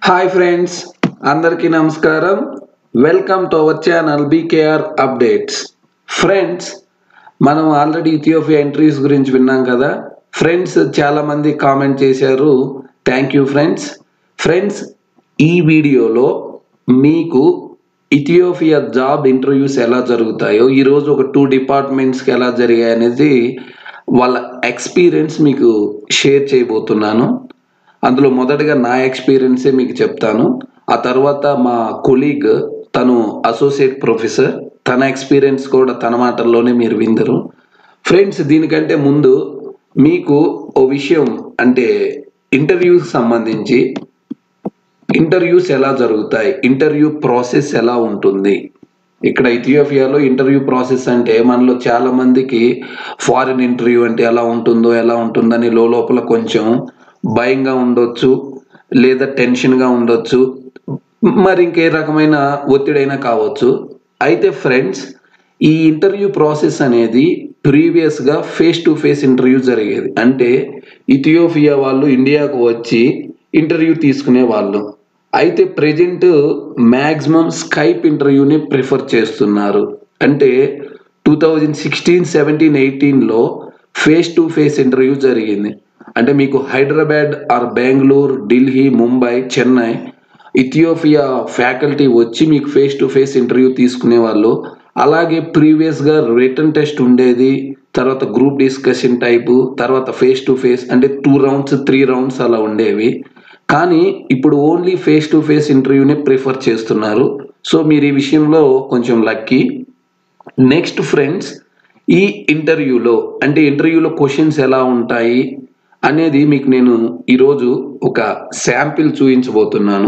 Hi friends అందరికీ నమస్కారం welcome to our channel BKR updates friends మనం ఆల్రెడీ ఇథియోపియా ఎంట్రీస్ గురించి విన్నాం కదా ఫ్రెండ్స్ చాలామంది కామెంట్ చేశారు థ్యాంక్ యూ ఫ్రెండ్స్ ఫ్రెండ్స్ ఈ వీడియోలో మీకు ఇథియోపియా జాబ్ ఇంటర్వ్యూస్ ఎలా జరుగుతాయో ఈరోజు ఒక టూ డిపార్ట్మెంట్స్కి ఎలా జరిగాయి అనేది వాళ్ళ ఎక్స్పీరియన్స్ మీకు షేర్ చేయబోతున్నాను అందులో మొదటగా నా ఎక్స్పీరియన్సే మీకు చెప్తాను ఆ తర్వాత మా కొలీగ్ తను అసోసియేట్ ప్రొఫెసర్ తన ఎక్స్పీరియన్స్ కూడా తన మాటల్లోనే మీరు విందరు ఫ్రెండ్స్ దీనికంటే ముందు మీకు ఓ విషయం అంటే ఇంటర్వ్యూకి సంబంధించి ఇంటర్వ్యూస్ ఎలా జరుగుతాయి ఇంటర్వ్యూ ప్రాసెస్ ఎలా ఉంటుంది ఇక్కడ ఇథియోపియాలో ఇంటర్వ్యూ ప్రాసెస్ అంటే మనలో చాలా మందికి ఫారిన్ ఇంటర్వ్యూ అంటే ఎలా ఉంటుందో ఎలా ఉంటుందని లోపల కొంచెం భయంగా ఉండొచ్చు లేదా టెన్షన్గా ఉండొచ్చు మరి ఇంకే రకమైన ఒత్తిడైనా కావచ్చు అయితే ఫ్రెండ్స్ ఈ ఇంటర్వ్యూ ప్రాసెస్ అనేది ప్రీవియస్గా ఫేస్ టు ఫేస్ ఇంటర్వ్యూ జరిగేది అంటే ఇథియోపియా వాళ్ళు ఇండియాకు వచ్చి ఇంటర్వ్యూ తీసుకునే వాళ్ళు అయితే ప్రజెంట్ మ్యాక్సిమం స్కైప్ ఇంటర్వ్యూని ప్రిఫర్ చేస్తున్నారు అంటే టూ థౌజండ్ సిక్స్టీన్ సెవెంటీన్ ఎయిటీన్లో ఫేస్ టు ఫేస్ ఇంటర్వ్యూ జరిగింది అంటే మీకు Hyderabad or Bengaluru Delhi Mumbai Chennai Ethiopia faculty వచ్చి మీకు ఫేస్ టు ఫేస్ ఇంటర్వ్యూ తీసుకునే వాళ్ళు అలాగే ప్రీవియస్గా రిటర్న్ టెస్ట్ ఉండేది తర్వాత గ్రూప్ డిస్కషన్ టైపు తర్వాత ఫేస్ టు ఫేస్ అంటే టూ రౌండ్స్ త్రీ రౌండ్స్ అలా ఉండేవి కానీ ఇప్పుడు ఓన్లీ ఫేస్ టు ఫేస్ ఇంటర్వ్యూని ప్రిఫర్ చేస్తున్నారు సో మీరు ఈ విషయంలో కొంచెం లక్కీ నెక్స్ట్ ఫ్రెండ్స్ ఈ ఇంటర్వ్యూలో అంటే ఇంటర్వ్యూలో క్వశ్చన్స్ ఎలా ఉంటాయి అనేది మీకు నేను ఈరోజు ఒక శాంపిల్ చూపించబోతున్నాను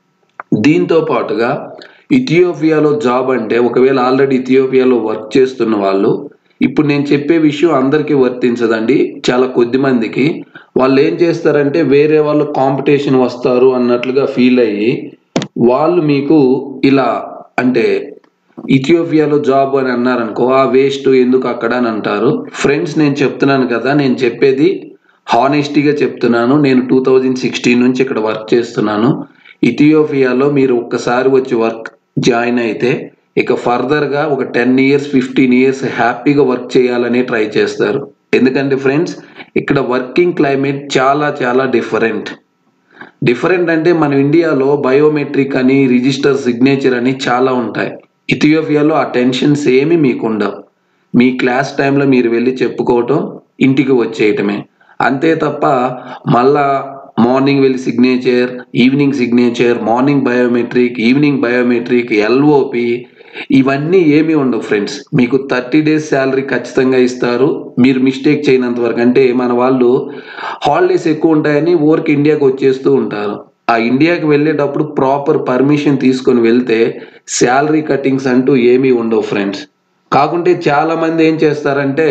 దీంతో పాటుగా ఇథియోపియాలో జాబ్ అంటే ఒకవేళ ఆల్రెడీ ఇథియోపియాలో వర్క్ చేస్తున్న వాళ్ళు ఇప్పుడు నేను చెప్పే విషయం అందరికీ వర్తించదండి చాలా కొద్ది మందికి వాళ్ళు ఏం చేస్తారంటే వేరే వాళ్ళు కాంపిటీషన్ వస్తారు అన్నట్లుగా ఫీల్ అయ్యి వాళ్ళు మీకు ఇలా అంటే ఇథియోపియాలో జాబ్ అని అన్నారనుకో ఆ వేస్ట్ ఎందుకు అక్కడ అని అంటారు ఫ్రెండ్స్ నేను చెప్తున్నాను కదా నేను చెప్పేది హానెస్టీగా చెప్తున్నాను నేను టూ థౌజండ్ సిక్స్టీన్ నుంచి ఇక్కడ వర్క్ చేస్తున్నాను ఇథియోపియాలో మీరు ఒక్కసారి వచ్చి వర్క్ జాయిన్ అయితే ఇక ఫర్దర్గా ఒక టెన్ ఇయర్స్ ఫిఫ్టీన్ ఇయర్స్ హ్యాపీగా వర్క్ చేయాలని ట్రై చేస్తారు ఎందుకంటే ఫ్రెండ్స్ ఇక్కడ వర్కింగ్ క్లైమేట్ చాలా చాలా డిఫరెంట్ డిఫరెంట్ అంటే మన ఇండియాలో బయోమెట్రిక్ అని రిజిస్టర్ సిగ్నేచర్ అని చాలా ఉంటాయి ఇథియోపియాలో ఆ టెన్షన్స్ ఏమి మీకు ఉండవు మీ క్లాస్ టైంలో మీరు వెళ్ళి చెప్పుకోవటం ఇంటికి వచ్చేయటమే అంతే తప్ప మళ్ళా మార్నింగ్ వెళ్ళి signature evening signature morning biometric evening biometric LOP ఇవన్నీ ఏమీ ఉండవు ఫ్రెండ్స్ మీకు థర్టీ డేస్ శాలరీ ఖచ్చితంగా ఇస్తారు మీరు మిస్టేక్ చేయనంత వరకు అంటే మన వాళ్ళు హాలిడేస్ ఎక్కువ ఉంటాయని ఊరికి ఇండియాకి వచ్చేస్తూ ఉంటారు ఆ ఇండియాకి వెళ్ళేటప్పుడు ప్రాపర్ పర్మిషన్ తీసుకొని వెళ్తే శాలరీ కటింగ్స్ అంటూ ఏమీ ఉండవు ఫ్రెండ్స్ కాకుంటే చాలా మంది ఏం చేస్తారంటే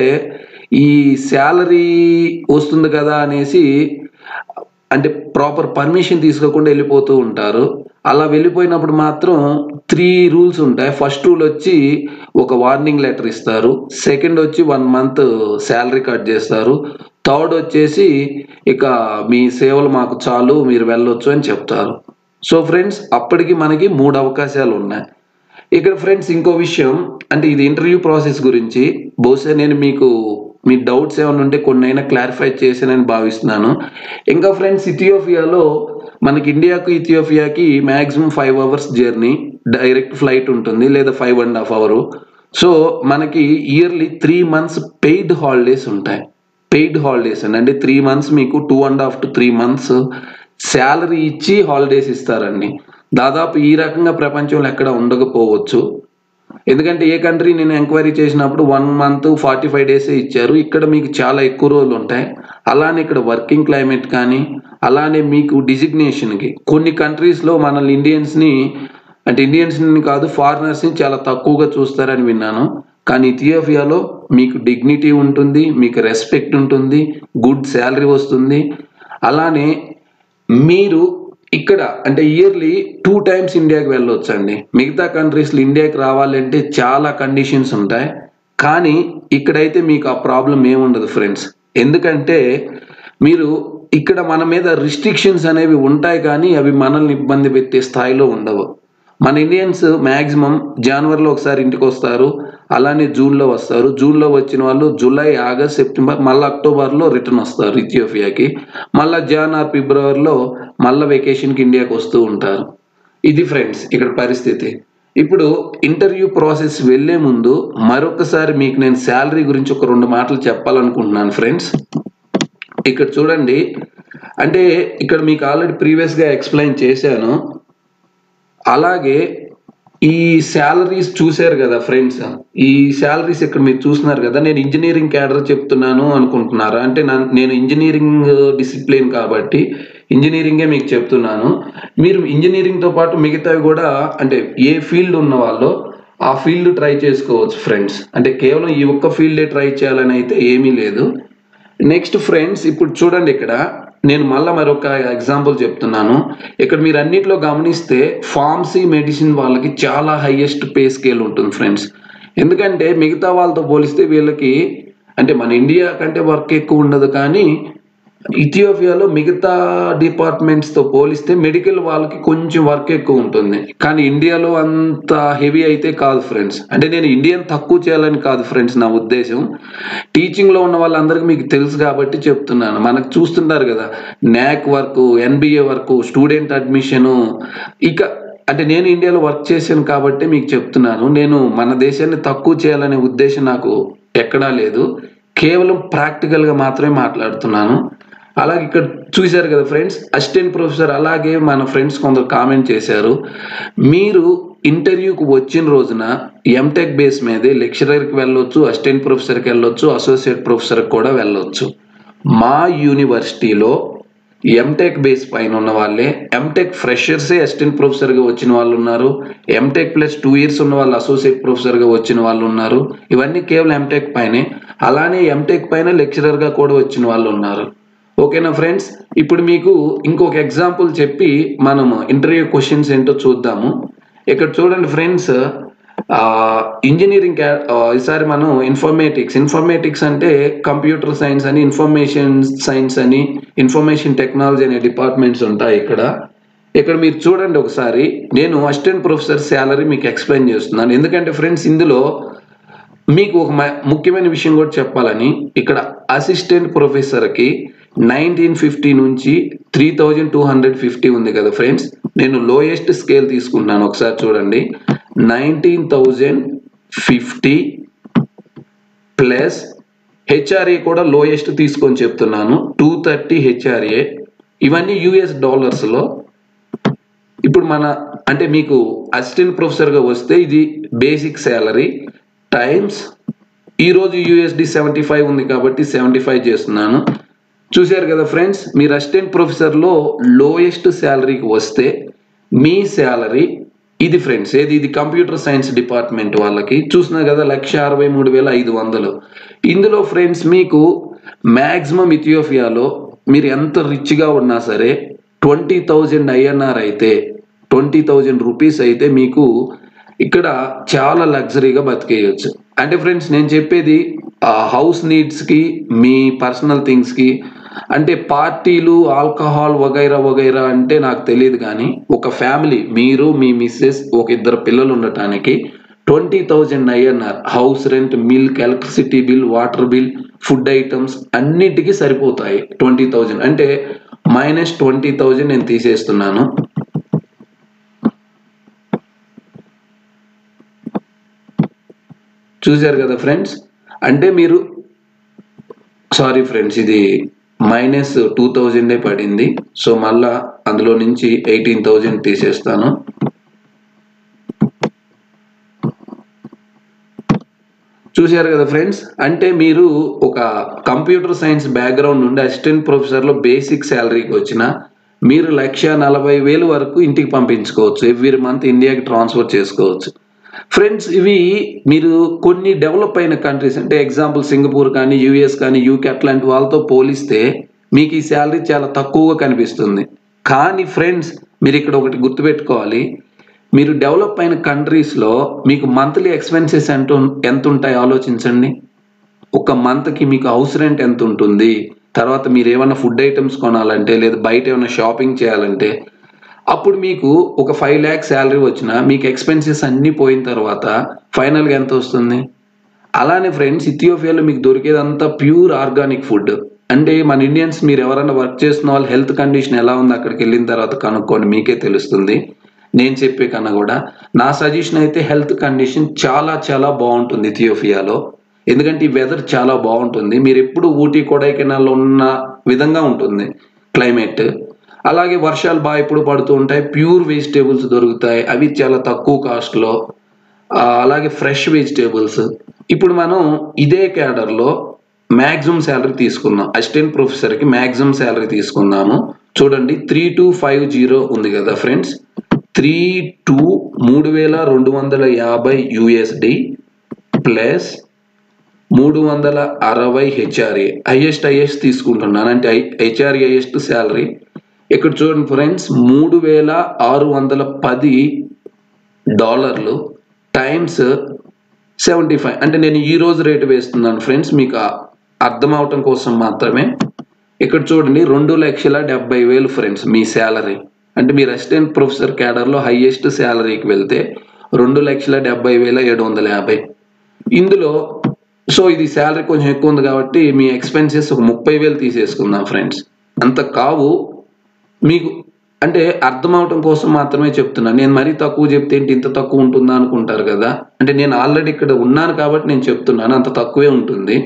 ఈ శాలరీ వస్తుంది కదా అనేసి అంటే ప్రాపర్ పర్మిషన్ తీసుకోకుండా వెళ్ళిపోతూ ఉంటారు అలా వెళ్ళిపోయినప్పుడు మాత్రం త్రీ రూల్స్ ఉంటాయి ఫస్ట్ రూల్ వచ్చి ఒక వార్నింగ్ లెటర్ ఇస్తారు సెకండ్ వచ్చి వన్ మంత్ శాలరీ కట్ చేస్తారు థర్డ్ వచ్చేసి ఇక మీ సేవలు మాకు చాలు మీరు వెళ్ళొచ్చు అని చెప్తారు సో ఫ్రెండ్స్ అప్పటికి మనకి మూడు అవకాశాలు ఉన్నాయి ఇక్కడ ఫ్రెండ్స్ ఇంకో విషయం అంటే ఇది ఇంటర్వ్యూ ప్రాసెస్ గురించి బహుశా నేను మీకు మీ డౌట్స్ ఏమైనా ఉంటే కొన్ని అయినా క్లారిఫై చేసానని భావిస్తున్నాను ఇంకా ఫ్రెండ్స్ ఇథియోపియాలో మనకి ఇండియాకు ఇథియోపియాకి maximum five hours journey direct flight ఉంటుంది లేదా five and half hour so మనకి yearly three months paid holidays ఉంటాయి పెయిడ్ హాలిడేస్ అండి అంటే త్రీ మంత్స్ మీకు two and half to three months salary ఇచ్చి హాలిడేస్ ఇస్తారండి దాదాపు ఈ రకంగా ప్రపంచంలో ఎక్కడ ఉండకపోవచ్చు ఎందుకంటే ఏ కంట్రీ నేను ఎంక్వైరీ చేసినప్పుడు వన్ మంత్ ఫార్టీ ఫైవ్ డేసే ఇచ్చారు ఇక్కడ మీకు చాలా ఎక్కువ రోజులు ఉంటాయి అలానే ఇక్కడ వర్కింగ్ క్లైమేట్ కానీ అలానే మీకు డిజిగ్నేషన్కి కొన్ని కంట్రీస్లో మనల్ని ఇండియన్స్ని అంటే ఇండియన్స్ని కాదు ఫారినర్స్ని చాలా తక్కువగా చూస్తారని విన్నాను కానీ ఇథియోపియాలో మీకు డిగ్నిటీ ఉంటుంది మీకు రెస్పెక్ట్ ఉంటుంది గుడ్ శాలరీ వస్తుంది అలానే మీరు ఇక్కడ అంటే ఇయర్లీ టూ టైమ్స్ ఇండియాకి వెళ్ళొచ్చు అండి మిగతా కంట్రీస్లో ఇండియాకి రావాలంటే చాలా కండిషన్స్ ఉంటాయి కానీ ఇక్కడైతే మీకు ఆ ప్రాబ్లం ఏముండదు ఫ్రెండ్స్ ఎందుకంటే మీరు ఇక్కడ మన మీద రిస్ట్రిక్షన్స్ అనేవి ఉంటాయి కానీ అవి మనల్ని ఇబ్బంది పెట్టే స్థాయిలో ఉండవు మన ఇండియన్స్ మ్యాక్సిమం జనవరిలో ఒకసారి ఇంటికి వస్తారు అలానే జూన్లో వస్తారు జూన్లో వచ్చిన వాళ్ళు జూలై ఆగస్ట్ సెప్టెంబర్ మళ్ళీ అక్టోబర్లో రిటర్న్ వస్తారు ఇథియోపియాకి మళ్ళీ జాన్ ఆర్ ఫిబ్రవరిలో మళ్ళీ వెకేషన్కి ఇండియాకి వస్తూ ఉంటారు ఇది ఫ్రెండ్స్ ఇక్కడ పరిస్థితి ఇప్పుడు ఇంటర్వ్యూ ప్రాసెస్ వెళ్ళే ముందు మరొకసారి మీకు నేను శాలరీ గురించి ఒక రెండు మాటలు చెప్పాలనుకుంటున్నాను ఫ్రెండ్స్ ఇక్కడ చూడండి అంటే ఇక్కడ మీకు ఆల్రెడీ ప్రీవియస్గా ఎక్స్ప్లెయిన్ చేశాను అలాగే ఈ శాలరీస్ చూశారు కదా ఫ్రెండ్స్ ఈ శాలరీస్ ఇక్కడ మీరు చూస్తున్నారు కదా నేను ఇంజనీరింగ్ క్యాడర్ చెప్తున్నాను అనుకుంటున్నారా అంటే నా- నేను ఇంజనీరింగ్ డిసిప్లిన్ కాబట్టి ఇంజనీరింగే మీకు చెప్తున్నాను మీరు ఇంజనీరింగ్తో పాటు మిగతావి కూడా అంటే ఏ ఫీల్డ్ ఉన్న వాళ్ళు ఆ ఫీల్డ్ ట్రై చేసుకోవచ్చు ఫ్రెండ్స్ అంటే కేవలం ఈ ఒక్క ఫీల్డే ట్రై చేయాలని అయితే ఏమీ లేదు నెక్స్ట్ ఫ్రెండ్స్ ఇప్పుడు చూడండి ఇక్కడ నేను మళ్ళీ మరొక ఎగ్జాంపుల్ చెప్తున్నాను ఇక్కడ మీరు అన్నిట్లో గమనిస్తే ఫార్మసీ మెడిసిన్ వాళ్ళకి చాలా హైయెస్ట్ పే స్కేల్ ఉంటుంది ఫ్రెండ్స్ ఎందుకంటే మిగతా వాళ్ళతో పోలిస్తే వీళ్ళకి అంటే మన ఇండియా కంటే వర్క్ ఎక్కువ ఉండదు కానీ ఇథియోపియాలో మిగతా డిపార్ట్మెంట్స్తో పోలిస్తే మెడికల్ వాళ్ళకి కొంచెం వర్క్ ఎక్కువ ఉంటుంది కానీ ఇండియాలో అంత హెవీ అయితే కాదు ఫ్రెండ్స్ అంటే నేను ఇండియన్ తక్కువ చేయాలని కాదు ఫ్రెండ్స్ నా ఉద్దేశం టీచింగ్లో ఉన్న వాళ్ళందరికీ మీకు తెలుసు కాబట్టి చెప్తున్నాను మనకు చూస్తుంటారు కదా NAAC work NBA work student admission ఇక అంటే నేను ఇండియాలో వర్క్ చేశాను కాబట్టి మీకు చెప్తున్నాను నేను మన దేశాన్ని తక్కువ చేయాలనే ఉద్దేశం నాకు ఎక్కడా లేదు కేవలం ప్రాక్టికల్గా మాత్రమే మాట్లాడుతున్నాను అలాగే ఇక్కడ చూశారు కదా ఫ్రెండ్స్ అసిస్టెంట్ ప్రొఫెసర్ అలాగే మన ఫ్రెండ్స్ కొందరు కామెంట్ చేశారు మీరు ఇంటర్వ్యూకి వచ్చిన రోజున ఎంటెక్ బేస్ మీదే లెక్చరర్కి వెళ్ళొచ్చు అసిస్టెంట్ ప్రొఫెసర్కి వెళ్ళొచ్చు అసోసియేట్ ప్రొఫెసర్కి కూడా వెళ్ళొచ్చు మా యూనివర్సిటీలో ఎంటెక్ బేస్ పైన ఉన్న వాళ్ళే ఎంటెక్ ఫ్రెషర్సే అసిస్టెంట్ ప్రొఫెసర్గా వచ్చిన వాళ్ళు ఉన్నారు ఎంటెక్ ప్లస్ టూ ఇయర్స్ ఉన్న వాళ్ళు అసోసియేట్ ప్రొఫెసర్గా వచ్చిన వాళ్ళు ఉన్నారు ఇవన్నీ కేవలం ఎంటెక్ పైనే అలానే ఎంటెక్ పైన లెక్చరర్గా కూడా వచ్చిన వాళ్ళు ఉన్నారు ఓకేనా ఫ్రెండ్స్ ఇప్పుడు మీకు ఇంకొక ఎగ్జాంపుల్ చెప్పి మనం ఇంటర్వ్యూ క్వశ్చన్స్ ఏంటో చూద్దాము ఇక్కడ చూడండి ఫ్రెండ్స్ ఇంజనీరింగ్ ఈసారి మనం ఇన్ఫర్మేటిక్స్ ఇన్ఫర్మేటిక్స్ అంటే కంప్యూటర్ సైన్స్ అని ఇన్ఫర్మేషన్ సైన్స్ అని ఇన్ఫర్మేషన్ టెక్నాలజీ అనే డిపార్ట్మెంట్స్ ఉంటాయి ఇక్కడ ఇక్కడ మీరు చూడండి ఒకసారి నేను అసిస్టెంట్ ప్రొఫెసర్ శాలరీ మీకు ఎక్స్ప్లెయిన్ చేస్తున్నాను ఎందుకంటే ఫ్రెండ్స్ ఇందులో మీకు ఒక మ- ముఖ్యమైన విషయం కూడా చెప్పాలని ఇక్కడ అసిస్టెంట్ ప్రొఫెసర్కి నైన్టీన్ ఫిఫ్టీ నుంచి three thousand two hundred fifty ఉంది కదా ఫ్రెండ్స్ నేను లోయెస్ట్ స్కేల్ తీసుకున్నాను ఒకసారి చూడండి nineteen thousand fifty plus HRA కూడా లోయెస్ట్ తీసుకొని చెప్తున్నాను టూ థర్టీ హెచ్ఆర్ఏ ఇవన్నీ యుఎస్ డాలర్స్లో ఇప్పుడు మన అంటే మీకు అసిస్టెంట్ ప్రొఫెసర్గా వస్తే ఇది బేసిక్ శాలరీ టైమ్స్ ఈరోజు యూఎస్డి సెవెంటీ ఫైవ్ ఉంది కాబట్టి సెవెంటీ ఫైవ్ చేస్తున్నాను చూశారు కదా ఫ్రెండ్స్ మీరు అసిస్టెంట్ ప్రొఫెసర్లో లోయెస్ట్ శాలరీకి వస్తే మీ శాలరీ ఇది ఫ్రెండ్స్ ఏది ఇది కంప్యూటర్ సైన్స్ డిపార్ట్మెంట్ వాళ్ళకి చూసినారు కదా లక్ష అరవై మూడు వేల ఐదు వందలు ఇందులో ఫ్రెండ్స్ మీకు మ్యాక్సిమం ఇథియోపియాలో మీరు ఎంత రిచ్గా ఉన్నా సరే ట్వంటీ థౌజండ్ ఐఎన్ఆర్ అయితే ట్వంటీ థౌజండ్ రూపీస్ అయితే మీకు ఇక్కడ చాలా లగ్జరీగా బతికేయచ్చు అంటే ఫ్రెండ్స్ నేను చెప్పేది హౌస్ నీడ్స్కి మీ పర్సనల్ థింగ్స్కి అంటే పార్టీలు ఆల్కహాల్ వగైరా వగైరా అంటే నాకు తెలియదు కానీ ఒక ఫ్యామిలీ మీరు మీ మిస్సెస్ ఒక ఇద్దరు పిల్లలు ఉండటానికి twenty thousand INR house rent milk electricity bill water bill food items అన్నిటికీ సరిపోతాయి ట్వంటీ థౌజండ్ అంటే మైనస్ ట్వంటీ థౌజండ్ నేను తీసేస్తున్నాను చూశారు కదా ఫ్రెండ్స్ అంటే మీరు సారీ ఫ్రెండ్స్ ఇది మైనస్ టూ థౌజండే పడింది సో మళ్ళా అందులో నుంచి ఎయిటీన్ థౌజండ్ తీసేస్తాను చూశారు కదా ఫ్రెండ్స్ అంటే మీరు ఒక కంప్యూటర్ సైన్స్ బ్యాక్గ్రౌండ్ నుండి అసిస్టెంట్ ప్రొఫెసర్లో బేసిక్ శాలరీకి వచ్చిన మీరు లక్ష నలభై వేలు వరకు ఇంటికి పంపించుకోవచ్చు ఎవ్రీ మంత్ ఇండియాకి ట్రాన్స్ఫర్ చేసుకోవచ్చు ఫ్రెండ్స్ ఇవి మీరు కొన్ని డెవలప్ అయిన కంట్రీస్ అంటే ఎగ్జాంపుల్ సింగపూర్ కానీ యూఎస్ కానీ యూకే అట్లాంటి వాళ్ళతో పోలిస్తే మీకు ఈ శాలరీ చాలా తక్కువగా కనిపిస్తుంది కానీ ఫ్రెండ్స్ మీరు ఇక్కడ ఒకటి గుర్తుపెట్టుకోవాలి మీరు డెవలప్ అయిన కంట్రీస్లో మీకు మంత్లీ ఎక్స్పెన్సెస్ ఎంత ఉం- ఎంత ఉంటాయి ఆలోచించండి ఒక మంత్కి మీకు హౌస్ రెంట్ ఎంత ఉంటుంది తర్వాత మీరు ఏమైనా ఫుడ్ ఐటమ్స్ కొనాలంటే లేదా బయట ఏమైనా షాపింగ్ చేయాలంటే అప్పుడు మీకు ఒక ఫైవ్ ల్యాక్స్ శాలరీ వచ్చినా మీకు ఎక్స్పెన్సెస్ అన్నీ పోయిన తర్వాత ఫైనల్గా ఎంత వస్తుంది అలానే ఫ్రెండ్స్ ఇథియోపియాలో మీకు దొరికేదంతా ప్యూర్ ఆర్గానిక్ ఫుడ్ అంటే మన ఇండియన్స్ మీరు ఎవరైనా వర్క్ చేస్తున్న వాళ్ళ హెల్త్ కండిషన్ ఎలా ఉంది అక్కడికి వెళ్ళిన తర్వాత కనుక్కోండి మీకే తెలుస్తుంది నేను చెప్పే కన్నా కూడా నా సజెషన్ అయితే హెల్త్ కండిషన్ చాలా చాలా బాగుంటుంది ఇథియోపియాలో ఎందుకంటే ఈ వెదర్ చాలా బాగుంటుంది మీరు ఎప్పుడు ఊటీ కొడైకెనాల్లో ఉన్న విధంగా ఉంటుంది క్లైమేట్ అలాగే వర్షాలు బాగా ఎప్పుడు పడుతూ ఉంటాయి ప్యూర్ వెజిటేబుల్స్ దొరుకుతాయి అవి చాలా తక్కువ కాస్ట్లో అలాగే ఫ్రెష్ వెజిటేబుల్స్ ఇప్పుడు మనం ఇదే క్యాడర్లో మ్యాక్సిమం శాలరీ తీసుకుందాం అసిస్టెంట్ ప్రొఫెసర్కి మ్యాక్సిమం శాలరీ తీసుకుందాము చూడండి త్రీ టూ ఫైవ్ జీరో ఉంది కదా ఫ్రెండ్స్ త్రీ టూ మూడు వేల రెండు వందల యాభై యుఎస్డి ప్లస్ మూడు వందల అరవై హెచ్ఆర్ఏ హైయెస్ట్ హైయెస్ట్ తీసుకుంటున్నాను అంటే హెచ్ఆర్ఏ హైయెస్ట్ శాలరీ ఇక్కడ చూడండి ఫ్రెండ్స్ మూడు వేల ఆరు వందల పది డాలర్లు టైమ్స్ సెవెంటీ ఫైవ్ అంటే నేను ఈ రోజు రేటు వేస్తున్నాను ఫ్రెండ్స్ మీకు అర్థం అవటం కోసం మాత్రమే ఇక్కడ చూడండి రెండు లక్షల డెబ్బై వేలు ఫ్రెండ్స్ మీ శాలరీ అంటే మీరు అసిస్టెంట్ ప్రొఫెసర్ క్యాడర్లో హైయెస్ట్ శాలరీకి వెళ్తే రెండు లక్షల డెబ్బై వేల ఏడు వందల యాభై ఇందులో సో ఇది శాలరీ కొంచెం ఎక్కువ ఉంది కాబట్టి మీ ఎక్స్పెన్సెస్ ఒక ముప్పై వేలు తీసేసుకుందాం ఫ్రెండ్స్ అంత కావు మీకు అంటే అర్థం అవటం కోసం మాత్రమే చెప్తున్నాను నేను మరీ తక్కువ చెప్తే ఏంటి ఇంత తక్కువ ఉంటుందా అనుకుంటారు కదా అంటే నేను ఆల్రెడీ ఇక్కడ ఉన్నాను కాబట్టి నేను చెప్తున్నాను అంత తక్కువే ఉంటుంది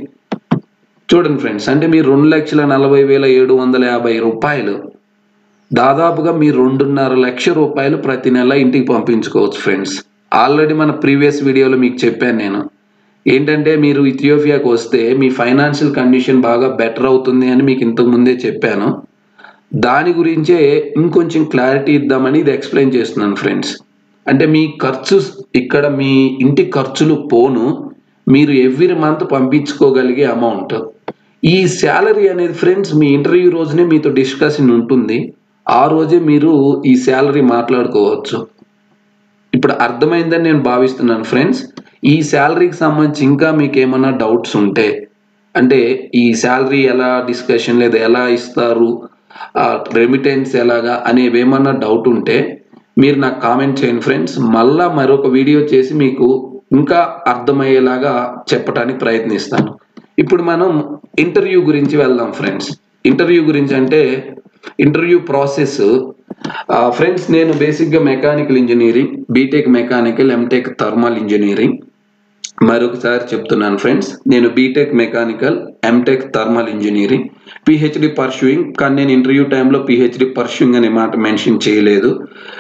చూడండి ఫ్రెండ్స్ అంటే మీరు రెండు లక్షల నలభై వేల ఏడు వందల యాభై రూపాయలు దాదాపుగా మీరు రెండున్నర లక్ష రూపాయలు ప్రతి నెల ఇంటికి పంపించుకోవచ్చు ఫ్రెండ్స్ ఆల్రెడీ మన ప్రీవియస్ వీడియోలో మీకు చెప్పాను నేను ఏంటంటే మీరు ఇథియోపియాకి వస్తే మీ ఫైనాన్షియల్ కండిషన్ బాగా బెటర్ అవుతుంది అని మీకు ఇంతకు ముందే చెప్పాను దాని గురించే ఇంకొంచెం క్లారిటీ ఇద్దామని ఇది ఎక్స్ప్లెయిన్ చేస్తున్నాను ఫ్రెండ్స్ అంటే మీ ఖర్చు ఇక్కడ మీ ఇంటి ఖర్చులు పోను మీరు ఎవ్రీ మంత్ పంపించుకోగలిగే అమౌంట్ ఈ శాలరీ అనేది ఫ్రెండ్స్ మీ ఇంటర్వ్యూ రోజునే మీతో డిస్కషన్ ఉంటుంది ఆ రోజే మీరు ఈ శాలరీ మాట్లాడుకోవచ్చు ఇప్పుడు అర్థమైందని నేను భావిస్తున్నాను ఫ్రెండ్స్ ఈ శాలరీకి సంబంధించి ఇంకా మీకు ఏమైనా డౌట్స్ ఉంటే అంటే ఈ శాలరీ ఎలా డిస్కషన్ లేదా ఎలా ఇస్తారు రెమిటెన్స్ ఎలాగా అనేవి ఏమన్నా డౌట్ ఉంటే మీరు నాకు కామెంట్ చేయండి ఫ్రెండ్స్ మళ్ళా మరొక వీడియో చేసి మీకు ఇంకా అర్థమయ్యేలాగా చెప్పడానికి ప్రయత్నిస్తాను ఇప్పుడు మనం ఇంటర్వ్యూ గురించి వెళ్దాం ఫ్రెండ్స్ ఇంటర్వ్యూ గురించి అంటే ఇంటర్వ్యూ ప్రాసెస్ ఫ్రెండ్స్ నేను బేసిక్గా mechanical engineering BTech mechanical MTech thermal engineering మరొకసారి చెప్తున్నాను ఫ్రెండ్స్ నేను BTech mechanical MTech thermal engineering PhD pursuing కానీ నేను ఇంటర్వ్యూ టైంలో పిహెచ్డి పర్ష్యూయింగ్ అనే మాట మెన్షన్ చేయలేదు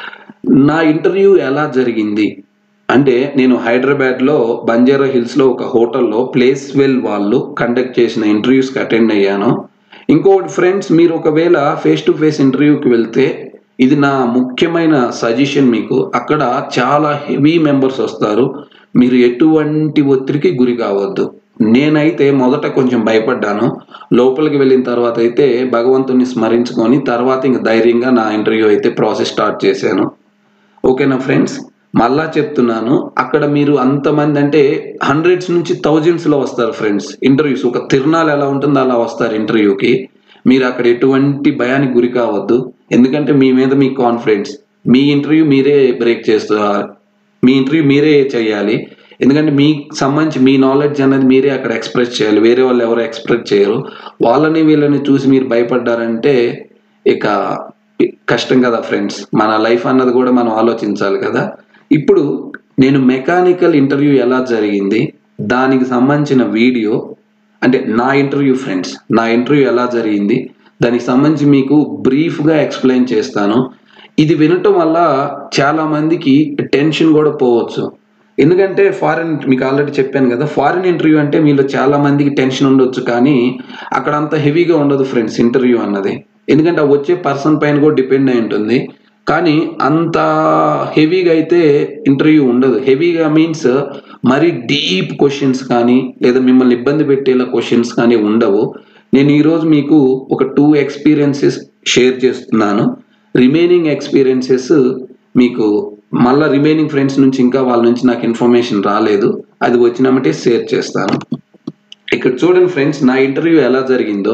నా ఇంటర్వ్యూ ఎలా జరిగింది అంటే నేను హైదరాబాద్లో బంజారా హిల్స్లో ఒక హోటల్లో ప్లేస్ వెల్ వాళ్ళు కండక్ట్ చేసిన ఇంటర్వ్యూస్కి అటెండ్ అయ్యాను ఇంకొకటి ఫ్రెండ్స్ మీరు ఒకవేళ ఫేస్ టు ఫేస్ ఇంటర్వ్యూకి వెళ్తే ఇది నా ముఖ్యమైన సజెషన్ మీకు అక్కడ చాలా హెవీ మెంబర్స్ వస్తారు మీరు ఎటువంటి ఒత్తిడికి గురి కావద్దు నేనైతే మొదట కొంచెం భయపడ్డాను లోపలికి వెళ్ళిన తర్వాత అయితే భగవంతుని స్మరించుకొని తర్వాత ఇంక ధైర్యంగా నా ఇంటర్వ్యూ అయితే ప్రాసెస్ స్టార్ట్ చేశాను ఓకేనా ఫ్రెండ్స్ మళ్ళా చెప్తున్నాను అక్కడ మీరు అంతమంది అంటే హండ్రెడ్స్ నుంచి థౌజండ్స్లో వస్తారు ఫ్రెండ్స్ ఇంటర్వ్యూస్ ఒక తిరునాలు ఎలా ఉంటుందో అలా వస్తారు ఇంటర్వ్యూకి మీరు అక్కడ ఎటువంటి భయానికి గురి కావద్దు ఎందుకంటే మీ మీద మీ కాన్ఫిడెన్స్ మీ ఇంటర్వ్యూ మీరే బ్రేక్ చేస్తారు మీ ఇంటర్వ్యూ మీరే చేయాలి ఎందుకంటే మీకు సంబంధించి మీ నాలెడ్జ్ అనేది మీరే అక్కడ ఎక్స్ప్రెస్ చేయాలి వేరే వాళ్ళు ఎవరు ఎక్స్ప్రెస్ చేయరు వాళ్ళని వీళ్ళని చూసి మీరు భయపడ్డారంటే ఇక కష్టం కదా ఫ్రెండ్స్ మన లైఫ్ అన్నది కూడా మనం ఆలోచించాలి కదా ఇప్పుడు నేను మెకానికల్ ఇంటర్వ్యూ ఎలా జరిగింది దానికి సంబంధించిన వీడియో అంటే నా ఇంటర్వ్యూ ఫ్రెండ్స్ నా ఇంటర్వ్యూ ఎలా జరిగింది దానికి సంబంధించి మీకు బ్రీఫ్గా ఎక్స్ప్లెయిన్ చేస్తాను ఇది వినటం వల్ల చాలా మందికి టెన్షన్ కూడా పోవచ్చు ఎందుకంటే ఫారిన్ మీకు ఆల్రెడీ చెప్పాను కదా ఫారిన్ ఇంటర్వ్యూ అంటే మీలో చాలా మందికి టెన్షన్ ఉండొచ్చు కానీ అక్కడ అంత హెవీగా ఉండదు ఫ్రెండ్స్ ఇంటర్వ్యూ అన్నది ఎందుకంటే ఆ వచ్చే పర్సన్ పైన కూడా డిపెండ్ అయి ఉంటుంది కానీ అంత హెవీగా అయితే ఇంటర్వ్యూ ఉండదు హెవీగా మీన్స్ మరీ డీప్ క్వశ్చన్స్ కానీ లేదా మిమ్మల్ని ఇబ్బంది పెట్టేలా క్వశ్చన్స్ కానీ ఉండవు నేను ఈరోజు మీకు ఒక టూ ఎక్స్పీరియన్సెస్ షేర్ చేస్తున్నాను రిమైనింగ్ ఎక్స్పీరియన్సెస్ మీకు మళ్ళీ రిమైనింగ్ ఫ్రెండ్స్ నుంచి ఇంకా వాళ్ళ నుంచి నాకు ఇన్ఫర్మేషన్ రాలేదు అది వచ్చినామంటే షేర్ చేస్తాను ఇక్కడ చూడండి ఫ్రెండ్స్ నా ఇంటర్వ్యూ ఎలా జరిగిందో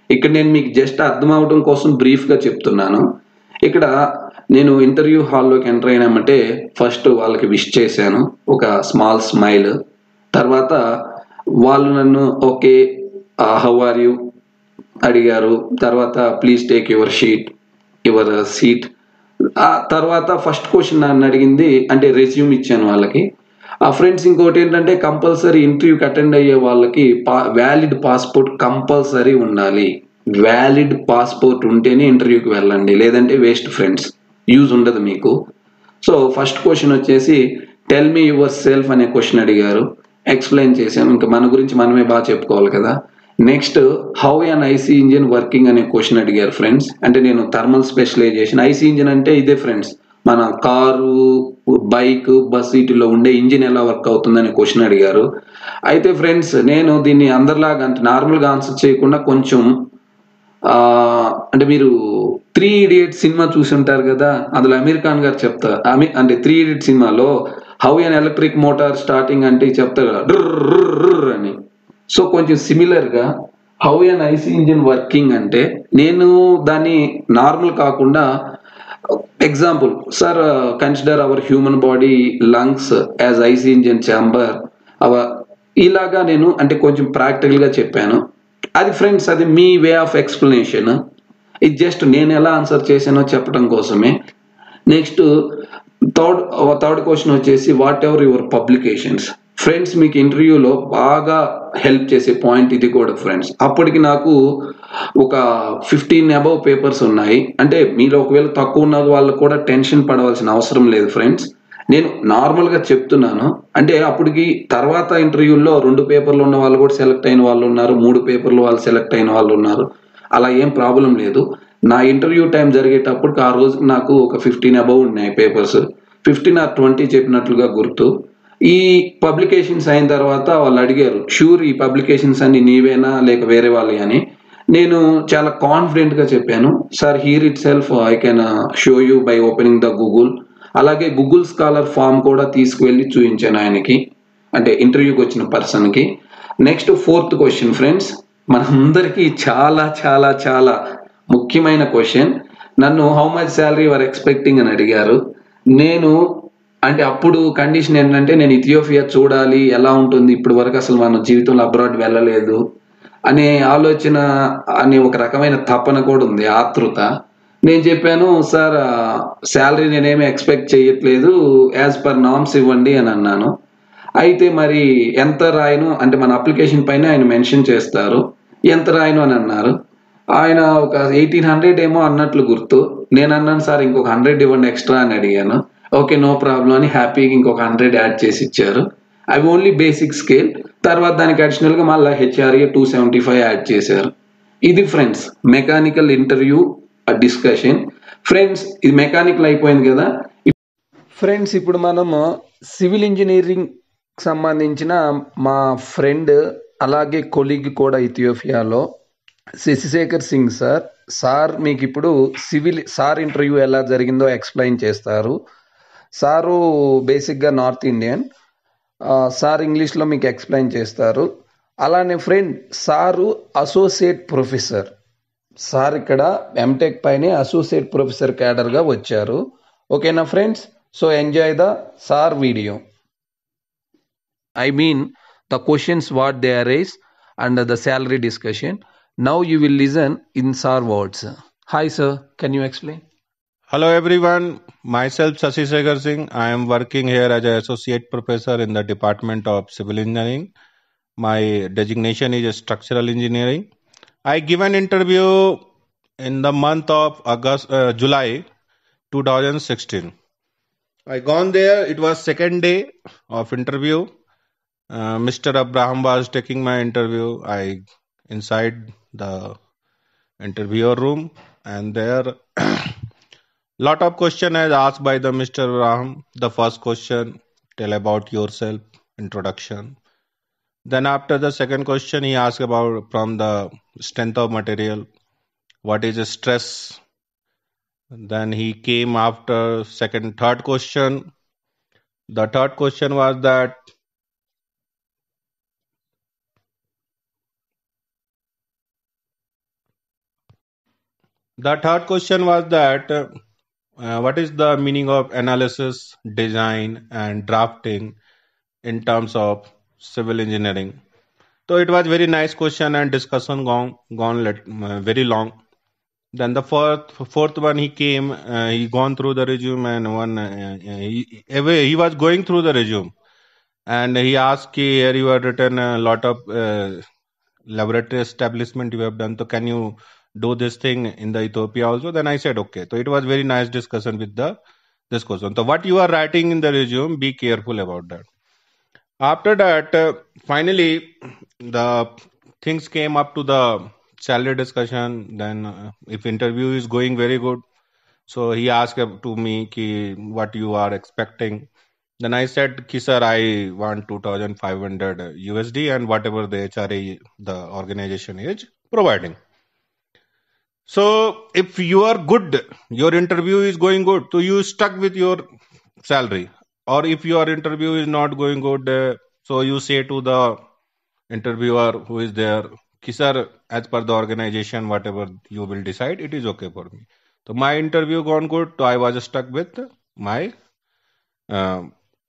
ఇక్కడ నేను మీకు జస్ట్ అర్థం అవడం కోసం బ్రీఫ్గా చెప్తున్నాను ఇక్కడ నేను ఇంటర్వ్యూ హాల్లోకి ఎంటర్ అయినామంటే ఫస్ట్ వాళ్ళకి విష్ చేశాను ఒక స్మాల్ స్మైల్ తర్వాత వాళ్ళు నన్ను ఓకే హౌ ఆర్ యూ అడిగారు తర్వాత please take your sheet your seat ఆ తర్వాత ఫస్ట్ క్వశ్చన్ నన్ను అడిగింది అంటే రెజ్యూమ్ ఇచ్చాను వాళ్ళకి ఆ ఫ్రెండ్స్ ఇంకోటి ఏంటంటే కంపల్సరీ ఇంటర్వ్యూకి అటెండ్ అయ్యే వాళ్ళకి పా వ్యాలిడ్ పాస్పోర్ట్ కంపల్సరీ ఉండాలి వ్యాలిడ్ పాస్పోర్ట్ ఉంటేనే ఇంటర్వ్యూకి వెళ్ళండి లేదంటే వేస్ట్ ఫ్రెండ్స్ యూజ్ ఉండదు మీకు సో ఫస్ట్ క్వశ్చన్ వచ్చేసి టెల్ మీ యువర్ సెల్ఫ్ అనే క్వశ్చన్ అడిగారు ఎక్స్ప్లెయిన్ చేశాను ఇంకా మన గురించి మనమే బాగా చెప్పుకోవాలి కదా next how an IC engine working అనే క్వశ్చన్ అడిగారు ఫ్రెండ్స్ అంటే నేను థర్మల్ స్పెషలైజేషన్ ఐసీ ఇంజిన్ అంటే ఇదే ఫ్రెండ్స్ మన కారు బైక్ బస్ వీటిలో ఉండే ఇంజిన్ ఎలా వర్క్ అవుతుందనే క్వశ్చన్ అడిగారు అయితే ఫ్రెండ్స్ నేను దీన్ని అందరిలాగా అంటే నార్మల్గా ఆన్సర్ చేయకుండా కొంచెం ఆ, అంటే మీరు త్రీ ఇడియట్ సినిమా చూసి ఉంటారు కదా అందులో అమీర్ ఖాన్ గారు చెప్తారు అమీ అంటే త్రీ ఇడియట్ సినిమాలో how an electric motor starting అంటే చెప్తారు కదా డ్రర్ అని సో కొంచెం సిమిలర్గా how an IC engine working అంటే నేను దాన్ని నార్మల్ కాకుండా example sir consider our human body lungs as IC engine chamber అవ ఇలాగా నేను అంటే కొంచెం ప్రాక్టికల్గా చెప్పాను అది ఫ్రెండ్స్ అది మీ వే ఆఫ్ ఎక్స్ప్లెనేషన్ ఇది జస్ట్ నేను ఎలా ఆన్సర్ చేశానో చెప్పడం కోసమే నెక్స్ట్ థర్డ్ థర్డ్ క్వశ్చన్ వచ్చేసి whatever your publications friends మీకు ఇంటర్వ్యూలో బాగా హెల్ప్ చేసే పాయింట్ ఇది కూడా ఫ్రెండ్స్ అప్పటికి నాకు ఒక ఫిఫ్టీన్ అబవ్ పేపర్స్ ఉన్నాయి అంటే మీలో ఒకవేళ తక్కువ ఉన్న వాళ్ళు కూడా టెన్షన్ పడవలసిన అవసరం లేదు ఫ్రెండ్స్ నేను నార్మల్గా చెప్తున్నాను అంటే అప్పటికి తర్వాత ఇంటర్వ్యూల్లో రెండు పేపర్లు ఉన్న వాళ్ళు కూడా సెలెక్ట్ అయిన వాళ్ళు ఉన్నారు మూడు పేపర్లు వాళ్ళు సెలెక్ట్ అయిన వాళ్ళు ఉన్నారు అలా ఏం ప్రాబ్లం లేదు నా ఇంటర్వ్యూ టైం జరిగేటప్పటికి ఆ రోజు నాకు ఒక ఫిఫ్టీన్ అబవ్ ఉన్నాయి పేపర్స్ ఫిఫ్టీన్ ఆర్ ట్వంటీ చెప్పినట్లుగా గుర్తు ఈ పబ్లికేషన్స్ అయిన తర్వాత వాళ్ళు అడిగారు షూర్ ఈ పబ్లికేషన్స్ అన్ని నీవేనా లేక వేరే వాళ్ళవి అని నేను చాలా కాన్ఫిడెంట్గా చెప్పాను sir here itself I can show you by opening the Google అలాగే గూగుల్ స్కాలర్ ఫామ్ కూడా తీసుకువెళ్ళి చూపించాను ఆయనకి అంటే ఇంటర్వ్యూకి వచ్చిన పర్సన్కి నెక్స్ట్ ఫోర్త్ క్వశ్చన్ ఫ్రెండ్స్ మనందరికీ చాలా చాలా చాలా ముఖ్యమైన క్వశ్చన్ నన్ను how much salary were expecting అని అడిగారు నేను అంటే అప్పుడు కండిషన్ ఏంటంటే నేను ఇథియోపియా చూడాలి ఎలా ఉంటుంది ఇప్పటి వరకు అసలు మన జీవితంలో అబ్రాడ్ వెళ్ళలేదు అనే ఆలోచన అనే ఒక రకమైన తపన కూడా ఉంది ఆతృత నేను చెప్పాను సార్ శాలరీ నేనేమి ఎక్స్పెక్ట్ చేయట్లేదు యాజ్ పర్ నామ్స్ ఇవ్వండి అని అన్నాను అయితే మరి ఎంత రాయను అంటే మన అప్లికేషన్ పైన ఆయన మెన్షన్ చేస్తారు ఎంత రాయను అని అన్నారు ఆయన ఒక ఎయిటీన్ హండ్రెడ్ ఏమో అన్నట్లు గుర్తు నేను అన్నాను సార్ ఇంకొక హండ్రెడ్ ఇవ్వండి ఎక్స్ట్రా అని అడిగాను ఓకే నో ప్రాబ్లం అని హ్యాపీగా ఇంకొక హండ్రెడ్ యాడ్ చేసి ఇచ్చారు అవి ఓన్లీ బేసిక్ స్కేల్ తర్వాత దానికి అడిషనల్గా మళ్ళీ HRA two seventy five add చేశారు ఇది friends mechanical interview discussion friends ఇది మెకానికల్ అయిపోయింది కదా ఫ్రెండ్స్ ఇప్పుడు మనము సివిల్ ఇంజనీరింగ్ సంబంధించిన మా ఫ్రెండ్ అలాగే కొలీగ్ కూడా ఇథియోపియాలో శశిశేఖర్ సింగ్ సార్ సార్ మీకు ఇప్పుడు సివిల్ సార్ ఇంటర్వ్యూ ఎలా జరిగిందో ఎక్స్ప్లెయిన్ చేస్తారు సారు బేసిక్గా నార్త్ ఇండియన్ ఆ, సార్ ఇంగ్లీష్లో మీకు ఎక్స్ప్లెయిన్ చేస్తారు అలానే friend sir associate professor sir ఇక్కడ ఎంటెక్ పైనే అసోసియేట్ ప్రొఫెసర్ క్యాడర్గా వచ్చారు ఓకేనా friends so enjoy the sir video I mean the questions what they arise under the salary discussion. Now you will listen in sir words. Hi sir, can you explain? Hello everyone, myself Sasi Sekhar Singh. I am working here as an associate professor in the Department of Civil Engineering. My designation is structural engineering. I give an interview in the month of August, uh, July 2016. I gone there. It was second day of interview. Uh, Mr. Abraham was taking my interview. I inside the interviewer room, and there lot of question is asked by the Mr. Abraham. The first question, tell about yourself, introduction. Then after the second question, he asked about from the strength of material, what is stress. Then he came after second, third question. The third question was that The third question was that uh, uh, what is the meaning of analysis, design, and drafting in terms of civil engineering? So it was very nice question and discussion gone gone let, uh, very long. Then the fourth fourth one he came, uh, he gone through the resume and one uh, uh, he, every- he was going through the resume and he asked ki, here you have written a lot of uh, laboratory establishment you have done so can you do this thing in the ethiopia also then i said okay so it was very nice discussion with the this question so what you are writing in the resume be careful about that after that uh, finally the things came up to the salary discussion then uh, if interview is going very good so he asked to me ki, what you are expecting then i said ki sir i want 2500 usd and whatever the hra the organization is providing so if you are good your interview is going good so you stuck with your salary or if your interview is not going good uh, so you say to the interviewer who is there ki sir as per the organization whatever you will decide it is okay for me so my interview gone good so i was stuck with my uh,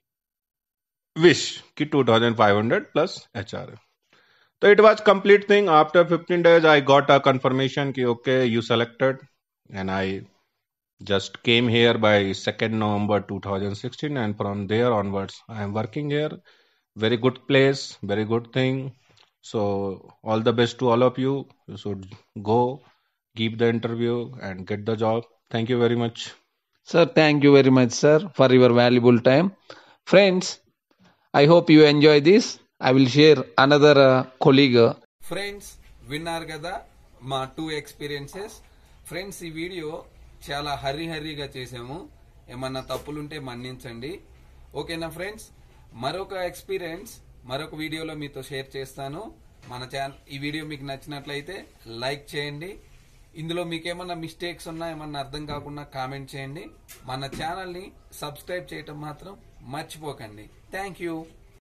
wish ki 2500 plus hr so it was complete thing after 15 days i got a confirmation ki okay you selected and i just came here by 2nd november 2016 and from there onwards i am working here very good place very good thing so all the best to all of you you should go give the interview and get the job thank you very much Sir, thank you very much, sir, for your valuable time. Friends, I hope you enjoy this. I will share another uh, colleague. uh, friends విన్నారు కదా మా two experiences friends ఈ video చాలా hurry హర్రీగా చేసాము ఏమన్నా తప్పులుంటే మన్నించండి ఓకేనా ఫ్రెండ్స్ మరొక ఎక్స్పీరియన్స్ మరొక వీడియోలో మీతో షేర్ చేస్తాను మన ఛానల్ ఈ వీడియో మీకు నచ్చినట్లయితే లైక్ చేయండి ఇందులో మీకు ఏమన్నా మిస్టేక్స్ ఉన్నా ఏమన్నా అర్థం కాకుండా కామెంట్ చేయండి మన ఛానల్ని సబ్స్క్రైబ్ చేయటం మాత్రం మర్చిపోకండి థ్యాంక్ యూ